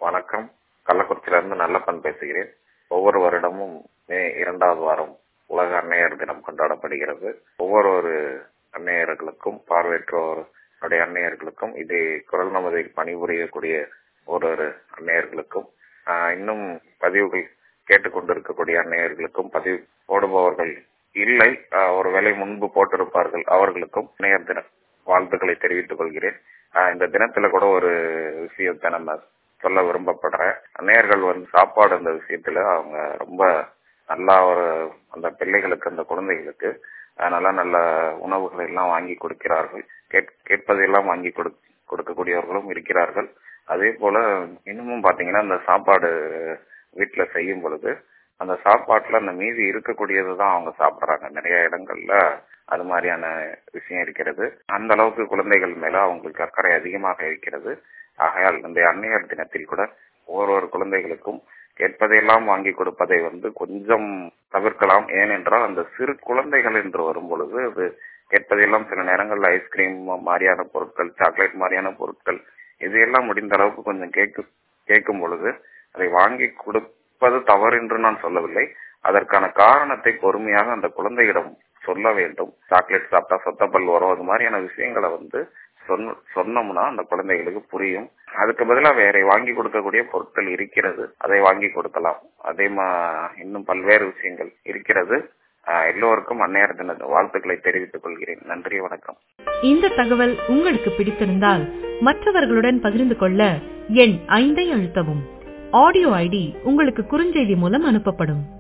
வணக்கம் கள்ளக்குறிச்சியிலிருந்து நல்லப்பன் பேசுகிறேன் ஒவ்வொரு வருடமும் மே இரண்டாவது வாரம் உலக அன்னையர் தினம் கொண்டாடப்படுகிறது ஒவ்வொரு ஒரு அன்னையர்களுக்கும் பார்வையற்றோருடைய அன்னையர்களுக்கும் இது குரல் நமதில் பணிபுரியக்கூடிய ஒரு ஒரு அன்னையர்களுக்கும் ஆஹ், இன்னும் பதிவுகள் கேட்டுக்கொண்டிருக்கக்கூடிய அன்னையர்களுக்கும் பதிவு போடுபவர்கள் இல்லை ஆஹ், ஒருவேளை முன்பு போட்டிருப்பார்கள் அவர்களுக்கும் அன்னையர் தின வாழ்த்துக்களை தெரிவித்துக் கொள்கிறேன் ஆஹ், இந்த தினத்துல கூட ஒரு விஷயத்தை நம்ம சொல்ல விரும்பப்படுறேன் அன்னையர்கள் வந்து சாப்பாடு அந்த விஷயத்துல அவங்க ரொம்ப நல்லா ஒரு அந்த பிள்ளைகளுக்கு அந்த குழந்தைகளுக்கு அஹ், நல்ல நல்ல உணவுகளை எல்லாம் வாங்கி கொடுக்கிறார்கள் கேட்- கேட்பதையெல்லாம் வாங்கி கொடு கொடுக்கக்கூடியவர்களும் இருக்கிறார்கள் அதே போல இன்னமும் பாத்தீங்கன்னா அந்த சாப்பாடு வீட்டுல செய்யும் பொழுது அந்த சாப்பாட்டுல அந்த மீதி இருக்கக்கூடியது தான் அவங்க சாப்பிடுறாங்க நிறைய இடங்கள்ல அது மாதிரியான விஷயம் இருக்கிறது அந்த அளவுக்கு குழந்தைகள் மேல அவங்களுக்கு அக்கறை அதிகமாக இருக்கிறது ஆகையால் இந்த அன்னையர் தினத்தில் கூட ஒவ்வொரு குழந்தைகளுக்கும் கேட்பதையெல்லாம் வாங்கி கொடுப்பதை வந்து கொஞ்சம் தவிர்க்கலாம் ஏனென்றால் அந்த சிறு குழந்தைகள் என்று வரும் பொழுது அது கேட்பதையெல்லாம் சில நேரங்கள்ல ஐஸ்கிரீம் மாதிரியான பொருட்கள் சாக்லேட் மாதிரியான பொருட்கள் இதையெல்லாம் முடிந்த அளவுக்கு கொஞ்சம் கேட்கு கேட்கும் பொழுது அதை வாங்கி கொடுப்பது தவறு என்று நான் சொல்லவில்லை அதற்கான காரணத்தை பொறுமையாக அந்த குழந்தையிடம் சொல்ல வேண்டும் சாக்லேட் சாப்பிட்டா சொத்தப்பல் வரும் அது மாதிரியான விஷயங்களை வந்து சொன்ன- சொன்னோம்னா அந்த குழந்தைகளுக்கு புரியும் அதுக்கு பதிலா வேற வாங்கி கொடுக்கக்கூடிய பொருட்கள் இருக்கிறது அதை வாங்கி கொடுக்கலாம் அதே மா இன்னும் பல்வேறு விஷயங்கள் இருக்கிறது ஆஹ் எல்லோருக்கும் அன்னையர் தின வாழ்த்துக்களை தெரிவித்துக் கொள்கிறேன் நன்றி வணக்கம் இந்த தகவல் உங்களுக்கு பிடித்திருந்தால் மற்றவர்களுடன் பகிர்ந்து கொள்ள எண் ஐந்தை அழுத்தவும் ஆடியோ ஐடி உங்களுக்கு குறுஞ்செய்தி மூலம் அனுப்பப்படும்